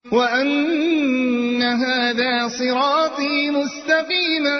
وأن هذا صراطي مستقيما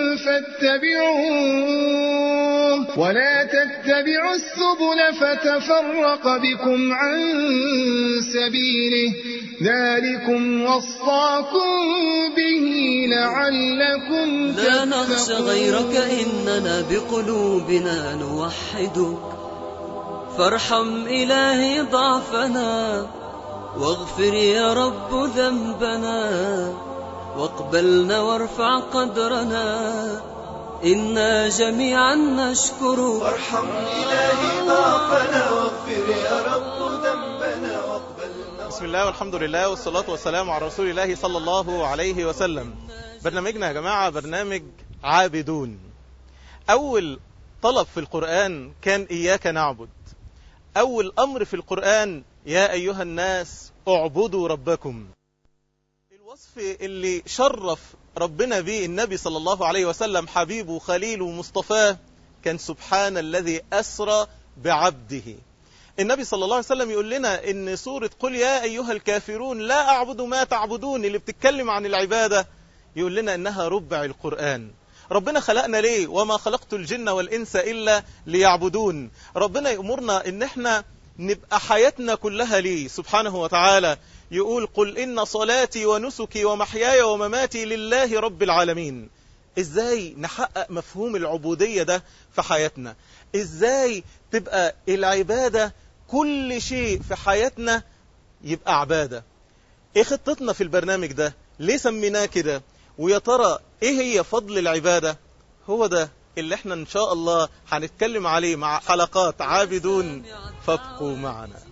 فاتبعوه ولا تتبعوا السبل فتفرق بكم عن سبيله ذلكم وصاكم به لعلكم لا نخشى تتقون غيرك إننا بقلوبنا نوحدك فارحم إلهي ضعفنا واغفر يا رب ذنبنا واقبلنا وارفع قدرنا إنا جميعا نشكرك وارحم إلهي ضعفنا واغفر يا رب ذنبنا واقبلنا بسم الله والحمد لله والصلاة والسلام على رسول الله صلى الله عليه وسلم برنامجنا يا جماعة برنامج عابدون أول طلب في القرآن كان إياك نعبد أول أمر في القرآن يا أيها الناس اعبدوا ربكم الوصف اللي شرف ربنا به النبي صلى الله عليه وسلم حبيبه خليله مصطفاه كان سبحان الذي أسرى بعبده النبي صلى الله عليه وسلم يقول لنا ان سورة قل يا أيها الكافرون لا أعبد ما تعبدون اللي بتتكلم عن العبادة يقول لنا انها ربع القرآن ربنا خلقنا ليه وما خلقت الجن والإنس إلا ليعبدون ربنا يأمرنا ان احنا نبقى حياتنا كلها ليه سبحانه وتعالى يقول قل إن صلاتي ونسكي ومحياي ومماتي لله رب العالمين ازاي نحقق مفهوم العبودية ده في حياتنا ازاي تبقى العبادة كل شيء في حياتنا يبقى عبادة ايه خطتنا في البرنامج ده ليه سميناه كده ويا ترى ايه هي فضل العبادة هو ده اللي احنا ان شاء الله هنتكلم عليه مع حلقات عابدون فابقوا معنا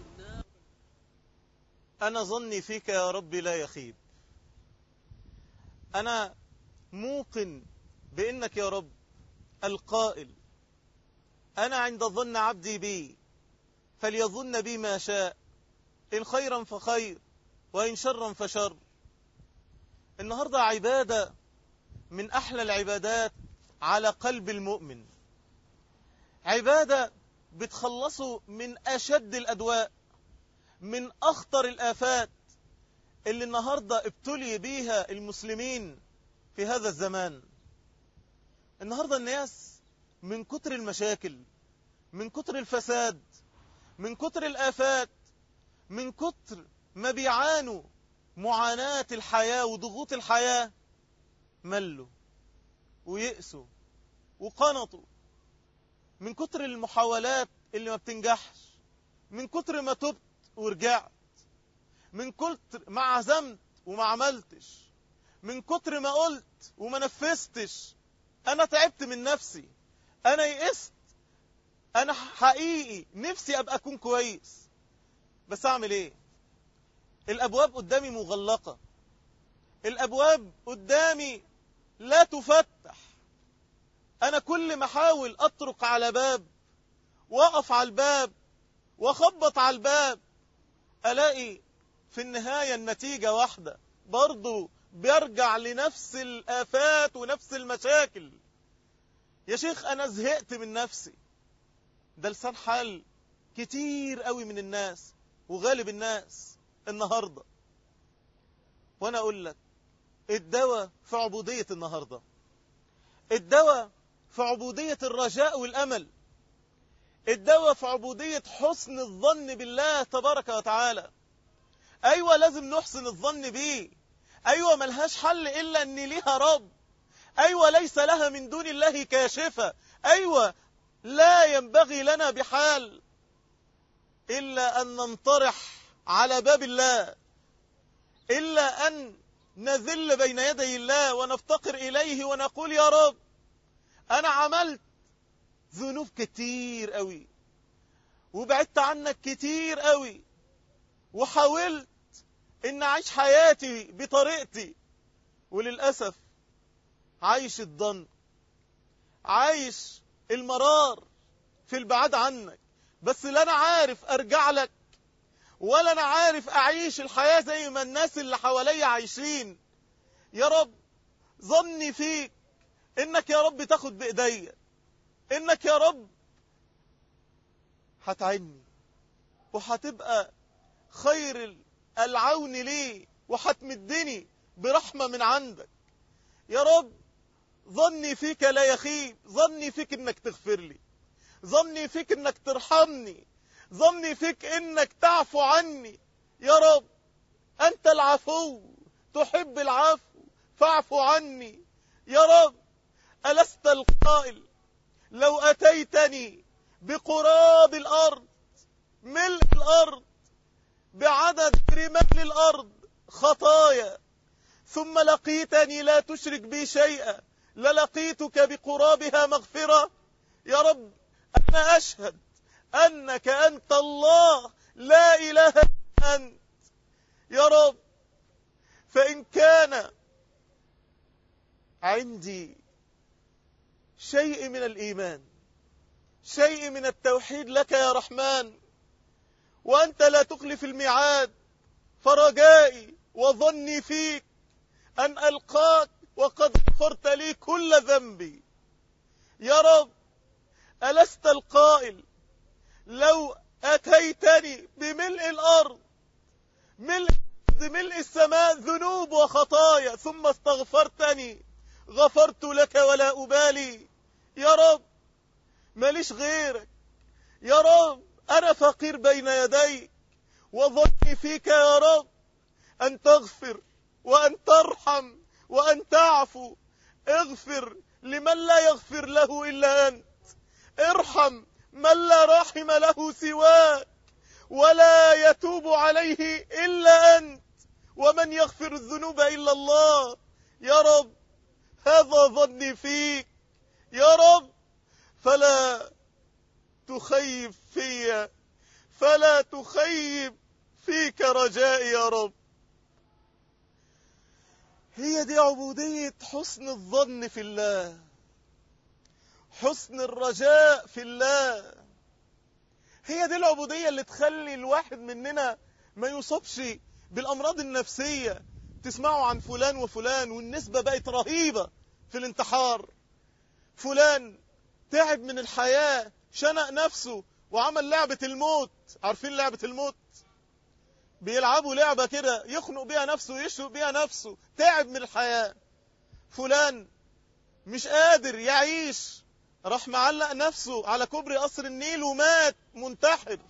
انا ظني فيك يا رب لا يخيب انا موقن بانك يا رب القائل انا عند ظن عبدي بي فليظن بي ما شاء إن خيرا فخير وإن شرا فشر النهاردة عبادة من أحلى العبادات على قلب المؤمن عبادة بتخلصه من أشد الأدواء من أخطر الآفات اللي النهاردة ابتلي بيها المسلمين في هذا الزمان النهاردة الناس من كتر المشاكل من كتر الفساد من كتر الآفات من كتر ما بيعانوا معاناة الحياة وضغوط الحياة ملوا ويأسوا وقنطوا من كتر المحاولات اللي ما بتنجحش من كتر ما تبت ورجعت من كتر ما عزمت وما عملتش من كتر ما قلت وما نفذتش انا تعبت من نفسي انا يئست انا حقيقي نفسي ابقى اكون كويس بس اعمل ايه الابواب قدامي مغلقة الابواب قدامي لا تفتح انا كل ما احاول اطرق على باب واقف على الباب واخبط على الباب الاقي في النهاية النتيجة واحدة برضو بيرجع لنفس الآفات ونفس المشاكل يا شيخ أنا زهقت من نفسي ده لسان حال كتير قوي من الناس وغالب الناس النهاردة وأنا أقول لك الدواء في عبودية النهاردة الدواء في عبودية الرجاء والأمل الدواء في عبودية حسن الظن بالله تبارك وتعالى أيوة لازم نحسن الظن بيه أيوة ملهاش حل إلا أن ليها رب أيوة ليس لها من دون الله كاشفة أيوة لا ينبغي لنا بحال إلا أن ننطرح على باب الله إلا أن نذل بين يدي الله ونفتقر إليه ونقول يا رب أنا عملت ذنوب كتير قوي وبعدت عنك كتير قوي وحاولت ان اعيش حياتي بطريقتي وللأسف عايش الضن عايش المرار في البعاد عنك بس لا انا عارف ارجع لك ولا انا عارف اعيش الحياة زي ما الناس اللي حواليا عايشين يا رب ظني فيك انك يا رب تاخد بايديا انك يا رب هتعني وهتبقى خير العون لي وهتمدني برحمة من عندك يا رب ظني فيك لا يخيب ظني فيك انك تغفر لي ظني فيك انك ترحمني ظني فيك انك تعفو عني يا رب انت العفو تحب العفو فاعفو عني يا رب ألست القائل لو أتيتني بقراب الأرض ملء الأرض بعدد رمال الأرض خطايا ثم لقيتني لا تشرك بي شيئا للقيتك بقرابها مغفرة يا رب أنا أشهد أنك أنت الله لا إله إلا أنت يا رب فإن كان عندي شيء من الإيمان شيء من التوحيد لك يا رحمن وأنت لا تخلف الميعاد فرجائي وظني فيك أن ألقاك وقد غفرت لي كل ذنبي يا رب ألست القائل لو أتيتني بملء الأرض ملء ملء السماء ذنوب وخطايا ثم استغفرتني غفرت لك ولا أبالي يا رب ماليش غيرك يا رب أنا فقير بين يديك وظني فيك يا رب أن تغفر وأن ترحم وأن تعفو اغفر لمن لا يغفر له إلا أنت ارحم من لا رحم له سواك ولا يتوب عليه إلا أنت ومن يغفر الذنوب إلا الله يا رب هذا ظني فيك يا رب فلا تخيب في فلا تخيب فيك رجائي يا رب هي دي عبودية حسن الظن في الله حسن الرجاء في الله هي دي العبودية اللي تخلي الواحد مننا ما يصابش بالأمراض النفسية تسمعوا عن فلان وفلان والنسبة بقت رهيبة في الانتحار فلان تعب من الحياة شنق نفسه وعمل لعبة الموت عارفين لعبة الموت بيلعبوا لعبة كده يخنق بيها نفسه ويشنق بيها نفسه تعب من الحياة فلان مش قادر يعيش راح معلق نفسه على كوبري قصر النيل ومات منتحر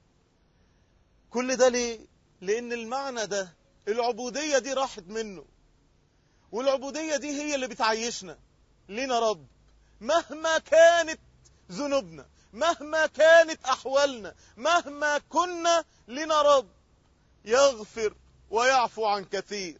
كل ده ليه لان المعنى ده العبودية دي راحت منه والعبودية دي هي اللي بتعيشنا لينا رب مهما كانت ذنوبنا مهما كانت أحوالنا مهما كنا لنا رب يغفر ويعفو عن كثير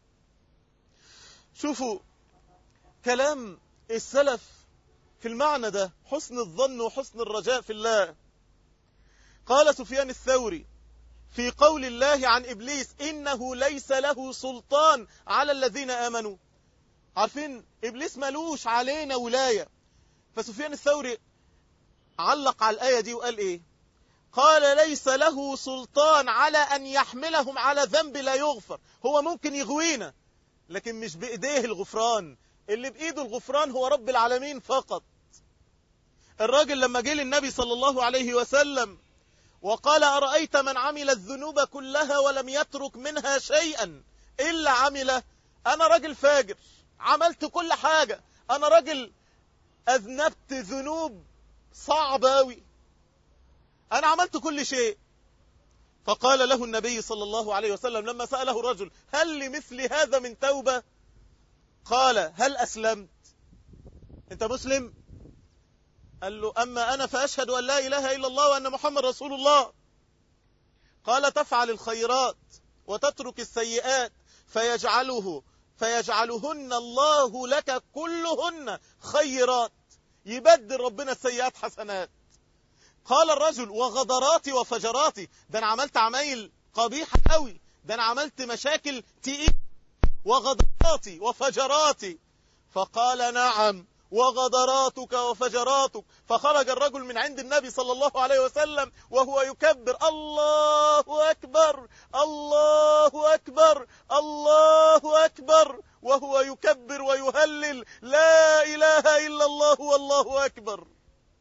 شوفوا كلام السلف في المعنى ده حسن الظن وحسن الرجاء في الله قال سفيان الثوري في قول الله عن إبليس إنه ليس له سلطان على الذين آمنوا عارفين إبليس ملوش علينا ولاية فسفيان الثوري علق على الآية دي وقال إيه قال ليس له سلطان على أن يحملهم على ذنب لا يغفر هو ممكن يغوينا لكن مش بإيديه الغفران اللي بإيده الغفران هو رب العالمين فقط الراجل لما جه للنبي صلى الله عليه وسلم وقال أرأيت من عمل الذنوب كلها ولم يترك منها شيئا إلا عمله أنا راجل فاجر عملت كل حاجة أنا راجل أذنبت ذنوب صعبة أوي أنا عملت كل شيء فقال له النبي صلى الله عليه وسلم لما سأله رجل هل لمثل هذا من توبة قال هل أسلمت أنت مسلم قال له أما أنا فأشهد أن لا إله إلا الله وأن محمد رسول الله قال تفعل الخيرات وتترك السيئات فيجعله فيجعلهن الله لك كلهن خيرات يبدل ربنا السيئات حسنات قال الرجل وغدراتي وفجراتي ده انا عملت عمايل قبيحة قوي ده انا عملت مشاكل تقيل وغدراتي وفجراتي فقال نعم وغدراتك وفجراتك فخرج الرجل من عند النبي صلى الله عليه وسلم وهو يكبر الله أكبر الله أكبر الله أكبر وهو يكبر ويهلل لا إله إلا الله والله أكبر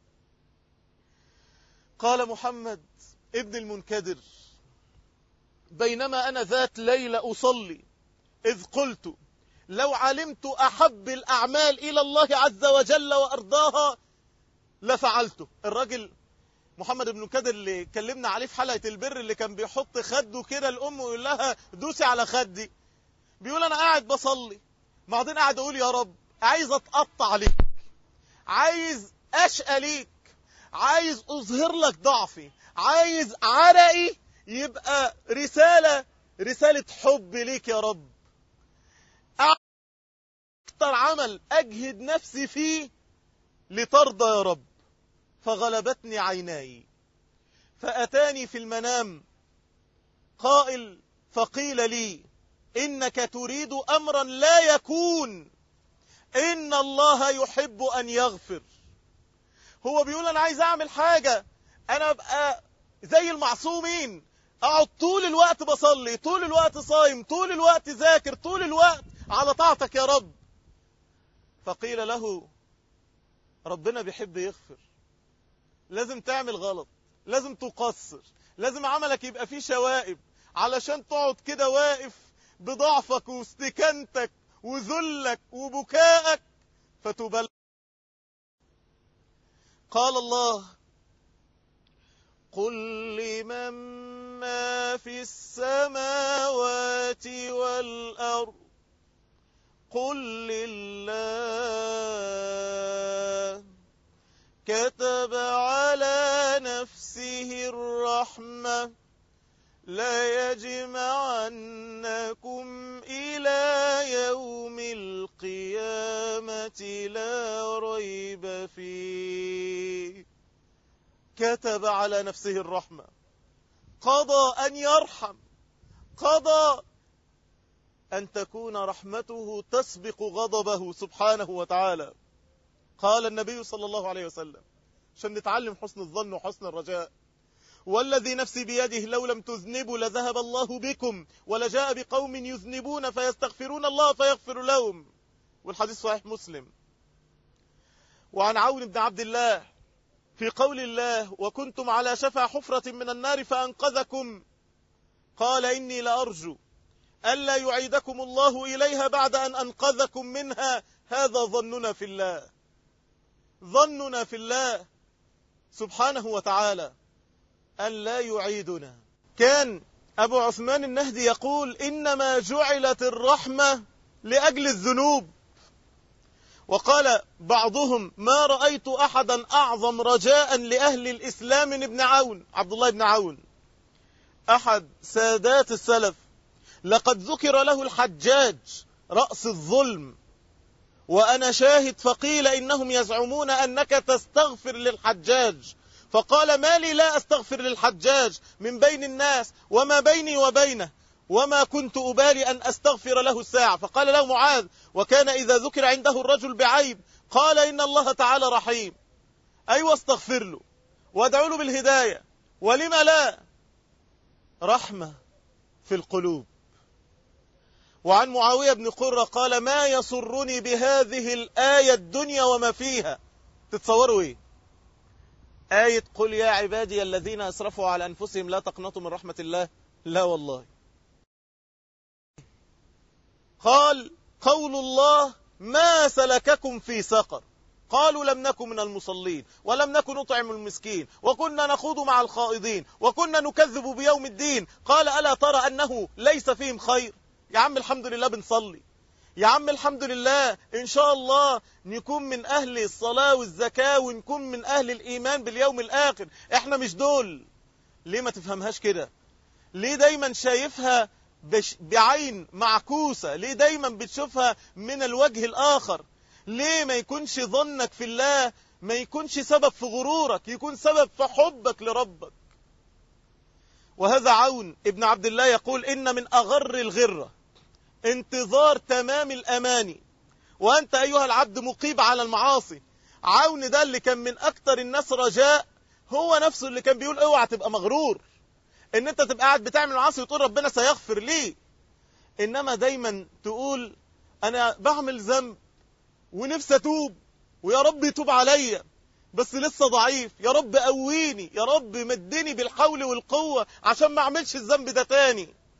قال محمد ابن المنكدر بينما أنا ذات ليلة أصلي إذ قلت لو علمت أحب الأعمال إلى الله عز وجل وأرضاها لفعلته الراجل محمد بن كادر اللي اتكلمنا عليه في حلقة البر اللي كان بيحط خده كده الأم ويقول لها دوسي على خدي بيقول أنا قاعد بصلي بعدين قاعد أقول يا رب عايز أتقطع ليك عايز أشقى ليك عايز أظهر لك ضعفي عايز عرقي يبقى رسالة رسالة حب ليك يا رب أكتر عمل أجهد نفسي فيه لترضى يا رب فغلبتني عيناي فأتاني في المنام قائل فقيل لي إنك تريد أمرا لا يكون إن الله يحب أن يغفر هو بيقول أنا عايز أعمل حاجة أنا أبقى زي المعصومين أقعد طول الوقت بصلي طول الوقت صايم طول الوقت ذاكر طول الوقت على طاعتك يا رب فقيل له ربنا بيحب يغفر لازم تعمل غلط لازم تقصر لازم عملك يبقى فيه شوائب علشان تقعد كده واقف بضعفك واستكانتك وذلك وبكائك فتبل قال الله قل لمن ما في السماوات والأرض قل لله كتب على نفسه الرحمة ليجمعنكم إلى يوم القيامة لا ريب فيه كتب على نفسه الرحمة قضى أن يرحم قضى أن تكون رحمته تسبق غضبه سبحانه وتعالى قال النبي صلى الله عليه وسلم عشان نتعلم حسن الظن وحسن الرجاء والذي نفسي بيده لو لم تذنبوا لذهب الله بكم ولجاء بقوم يذنبون فيستغفرون الله فيغفر لهم والحديث صحيح مسلم وعن عون بن عبد الله في قول الله وكنتم على شفا حفرة من النار فأنقذكم قال إني لأرجو ألا يعيدكم الله إليها بعد أن أنقذكم منها هذا ظننا في الله ظننا في الله سبحانه وتعالى أن لا يعيدنا كان أبو عثمان النهدي يقول إنما جعلت الرحمة لأجل الذنوب وقال بعضهم ما رأيت أحدا أعظم رجاء لأهل الإسلام من ابن عون عبد الله بن عون أحد سادات السلف لقد ذكر له الحجاج رأس الظلم وأنا شاهد فقيل إنهم يزعمون أنك تستغفر للحجاج فقال ما لي لا أستغفر للحجاج من بين الناس وما بيني وبينه وما كنت أبالي أن أستغفر له الساعة فقال له معاذ وكان إذا ذكر عنده الرجل بعيب قال إن الله تعالى رحيم أيوة استغفر له وادعو له بالهداية ولم لا رحمة في القلوب وعن معاوية بن قرة قال ما يسرني بهذه الآية الدنيا وما فيها تتصوروا ايه آية قل يا عبادي الذين أسرفوا على أنفسهم لا تقنطوا من رحمة الله لا والله قال قول الله ما سلككم في سقر قالوا لم نكن من المصلين ولم نكن نطعم المسكين وكنا نخوض مع الخائضين وكنا نكذب بيوم الدين قال ألا ترى أنه ليس فيهم خير يا عم الحمد لله بنصلي يا عم الحمد لله إن شاء الله نكون من أهل الصلاة والزكاة ونكون من أهل الإيمان باليوم الآخر إحنا مش دول ليه ما تفهمهاش كده ليه دايما شايفها بش بعين معكوسة ليه دايما بتشوفها من الوجه الآخر ليه ما يكونش ظنك في الله ما يكونش سبب في غرورك يكون سبب في حبك لربك وهذا عون ابن عبد الله يقول إن من أغر الغرة انتظار تمام الأماني وأنت أيها العبد مقيب على المعاصي عون ده اللي كان من أكتر الناس رجاء هو نفسه اللي كان بيقول اوعى تبقى مغرور ان انت تبقى قاعد بتعمل معاصي وتقول ربنا سيغفر لي انما دايما تقول انا بعمل ذنب ونفسي اتوب ويا رب يتوب عليا بس لسه ضعيف يا رب قويني يا رب مدني بالحول والقوة عشان ما اعملش الذنب ده تاني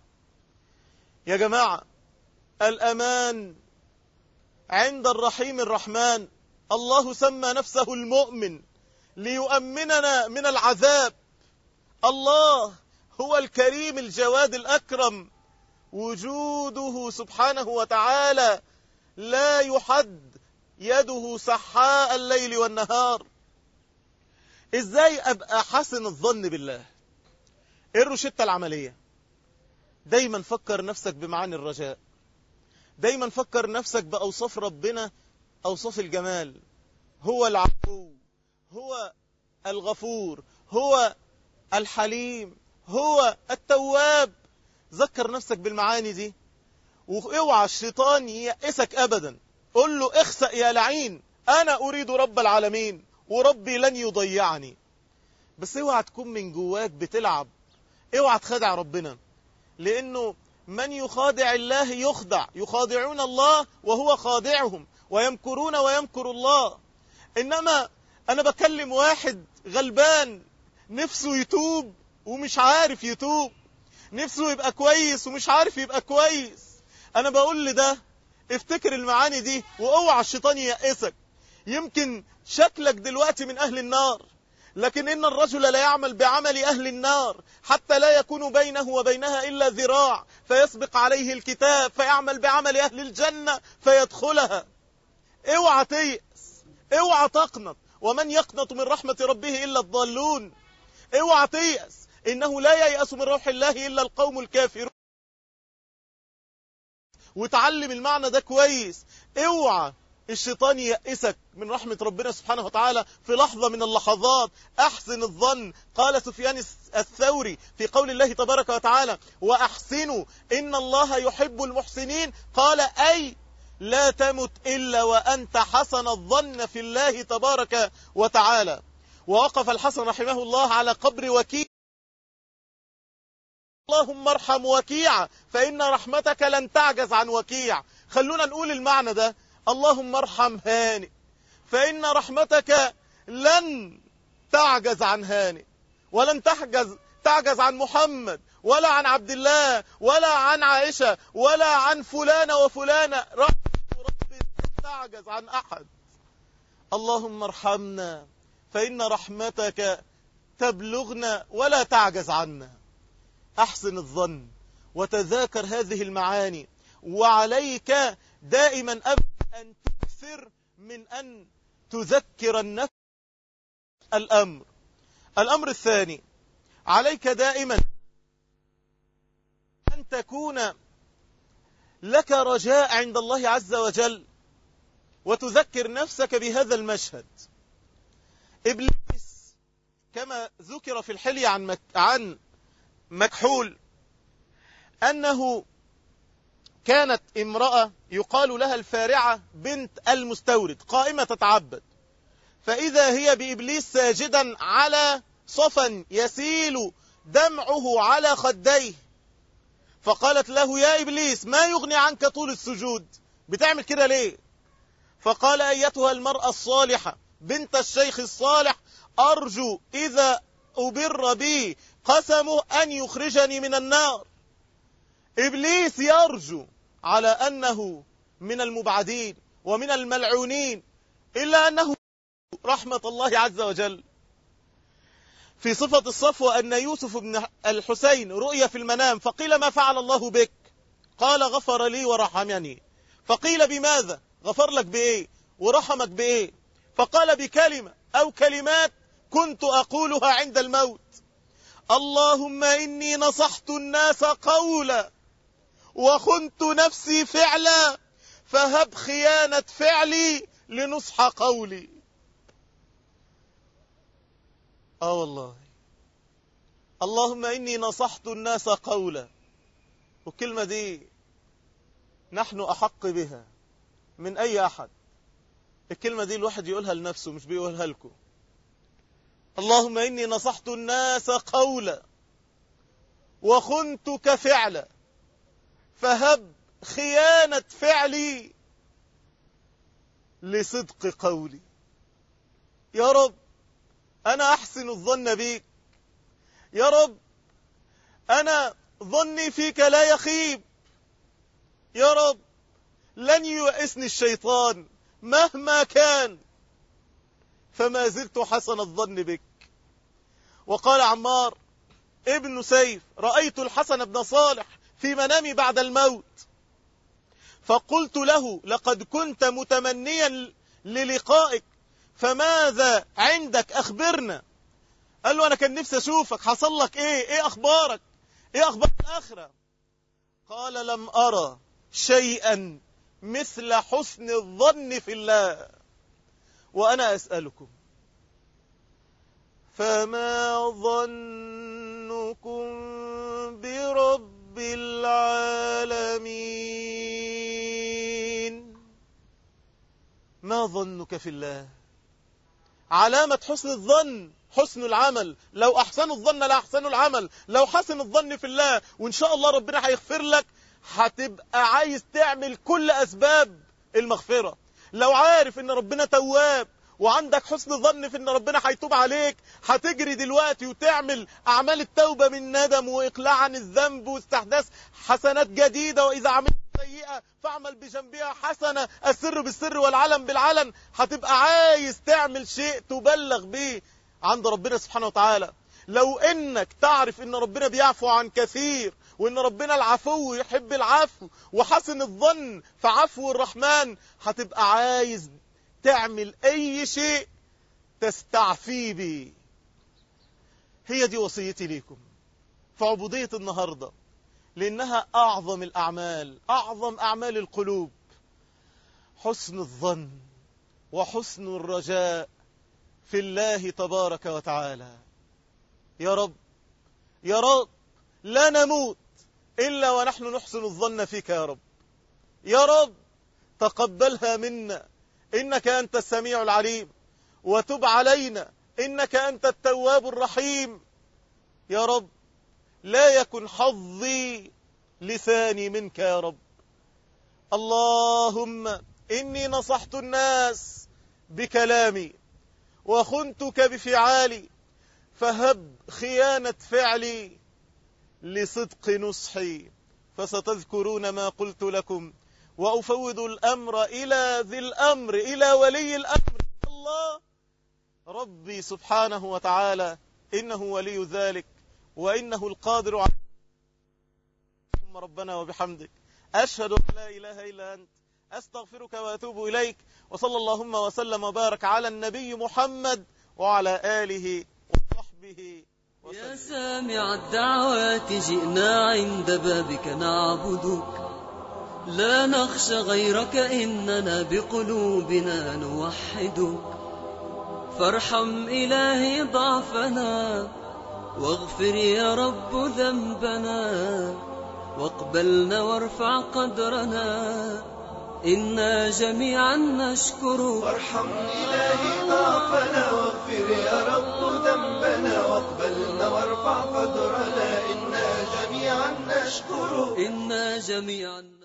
يا جماعة الأمان عند الرحيم الرحمن الله سمى نفسه المؤمن ليؤمننا من العذاب الله هو الكريم الجواد الأكرم وجوده سبحانه وتعالى لا يحد يده سحاء الليل والنهار ازاي ابقى حسن الظن بالله ايه الروشتة العملية دايما فكر نفسك بمعاني الرجاء دايما فكر نفسك بأوصاف ربنا أوصاف الجمال هو العفو هو الغفور هو الحليم هو التواب ذكر نفسك بالمعاني دي واوعى الشيطان ييأسك أبدا قل له اخسأ يا لعين أنا أريد رب العالمين وربي لن يضيعني بس اوعى تكون من جواك بتلعب اوعى تخدع ربنا لأنه من يخادع الله يخدع يخادعون الله وهو خادعهم ويمكرون ويمكر الله إنما أنا بكلم واحد غلبان نفسه يتوب ومش عارف يتوب نفسه يبقى كويس ومش عارف يبقى كويس أنا بقول لده افتكر المعاني دي واوعى الشيطان ييأسك يمكن شكلك دلوقتي من أهل النار لكن إن الرجل لا يعمل بعمل أهل النار حتى لا يكون بينه وبينها إلا ذراع فيسبق عليه الكتاب فيعمل بعمل أهل الجنة فيدخلها اوعى تيأس اوعى تقنط ومن يقنط من رحمة ربه إلا الضالون اوعى تيأس إنه لا ييأس من روح الله إلا القوم الكافرون وتعلم المعنى ده كويس اوعى الشيطان ييأسك من رحمة ربنا سبحانه وتعالى في لحظة من اللحظات أحسن الظن قال سفيان الثوري في قول الله تبارك وتعالى وأحسنوا إن الله يحب المحسنين قال أي لا تمت إلا وأنت حسن الظن في الله تبارك وتعالى ووقف الحسن رحمه الله على قبر وكيل اللهم ارحم وكيع فإن رحمتك لن تعجز عن وكيع خلونا نقول المعنى ده اللهم ارحم هانئ فإن رحمتك لن تعجز عن هانئ ولن تحجز تعجز عن محمد ولا عن عبد الله ولا عن عائشة ولا عن فلانة وفلانة رحمة ربي لا تعجز عن أحد اللهم ارحمنا فإن رحمتك تبلغنا ولا تعجز عنا أحسن الظن وتذاكر هذه المعاني وعليك دائما أبدا أن تكثر من أن تذكر النفس الأمر الأمر الثاني عليك دائما أن تكون لك رجاء عند الله عز وجل وتذكر نفسك بهذا المشهد إبليس كما ذكر في الحلي عن مك عن مكحول أنه كانت امرأة يقال لها الفارعة بنت المستورد قائمة تتعبد فإذا هي بإبليس ساجدا على صفا يسيل دمعه على خديه فقالت له يا إبليس ما يغني عنك طول السجود بتعمل كده ليه فقال أيتها المرأة الصالحة بنت الشيخ الصالح أرجو إذا أبر بي قسمه أن يخرجني من النار إبليس يرجو على أنه من المبعدين ومن الملعونين إلا أنه رحمة الله عز وجل في صفة الصفوة أن يوسف بن الحسين رؤيا في المنام فقيل ما فعل الله بك قال غفر لي ورحمني فقيل بماذا غفر لك بإيه ورحمك بإيه فقال بكلمة أو كلمات كنت أقولها عند الموت اللهم إني نصحت الناس قولا وخنت نفسي فعلا فهب خيانة فعلي لنصح قولي آه والله اللهم إني نصحت الناس قولا والكلمة دي نحن أحق بها من أي أحد الكلمة دي الواحد يقولها لنفسه مش بيقولها لكم اللهم إني نصحت الناس قولا وخنتك فعلا فهب خيانة فعلي لصدق قولي يا رب أنا أحسن الظن بيك يا رب أنا ظني فيك لا يخيب يا رب لن ييأسني الشيطان مهما كان فما زلت حسن الظن بك وقال عمار ابن سيف رأيت الحسن بن صالح في منامي بعد الموت فقلت له لقد كنت متمنيا للقائك فماذا عندك أخبرنا قال له أنا كان نفسي أشوفك حصل لك إيه إيه أخبارك إيه أخبار الآخرة قال لم أرى شيئا مثل حسن الظن في الله وأنا أسألكم فما ظنكم برب العالمين ما ظنك في الله علامة حسن الظن حسن العمل لو أحسنوا الظن لا أحسنوا العمل لو حسن الظن في الله وإن شاء الله ربنا هيغفر لك هتبقى عايز تعمل كل أسباب المغفرة لو عارف إن ربنا تواب وعندك حسن ظن في ان ربنا هيتوب عليك هتجري دلوقتي وتعمل اعمال التوبة من ندم واقلاع عن الذنب واستحداث حسنات جديدة واذا عملت سيئة فاعمل بجنبها حسنة السر بالسر والعلن بالعلن هتبقى عايز تعمل شيء تبلغ به عند ربنا سبحانه وتعالى لو انك تعرف ان ربنا بيعفو عن كثير وان ربنا العفو يحب العفو وحسن الظن في عفو الرحمن هتبقى عايز تعمل اي شيء تستعفي به هي دي وصيتي ليكم في عبودية النهاردة لانها اعظم الاعمال اعظم اعمال القلوب حسن الظن وحسن الرجاء في الله تبارك وتعالى يا رب يا رب لا نموت إلا ونحن نحسن الظن فيك يا رب يا رب تقبلها منا إنك أنت السميع العليم وتب علينا إنك أنت التواب الرحيم يا رب لا يكن حظي لساني منك يا رب اللهم إني نصحت الناس بكلامي وخنتك بفعالي فهب خيانة فعلي لصدق نصحي فستذكرون ما قلت لكم وأفوض الأمر إلى ذي الأمر إلى ولي الأمر الله ربي سبحانه وتعالى إنه ولي ذلك وإنه القادر على اللهم ربنا وبحمدك أشهد أن لا إله إلا أنت أستغفرك وأتوب إليك وصلى اللهم وسلم وبارك على النبي محمد وعلى آله وصحبه يا وسلم سامع الدعوات جئنا عند بابك نعبدك لا نخشى غيرك إننا بقلوبنا نوحدك فارحم إلهي ضعفنا واغفر يا رب ذنبنا واقبلنا وارفع قدرنا إنا جميعا نشكرك وارحم إلهي ضعفنا واغفر يا رب ذنبنا واقبلنا وارفع قدرنا إنا جميعا نشكرك إنا جميعا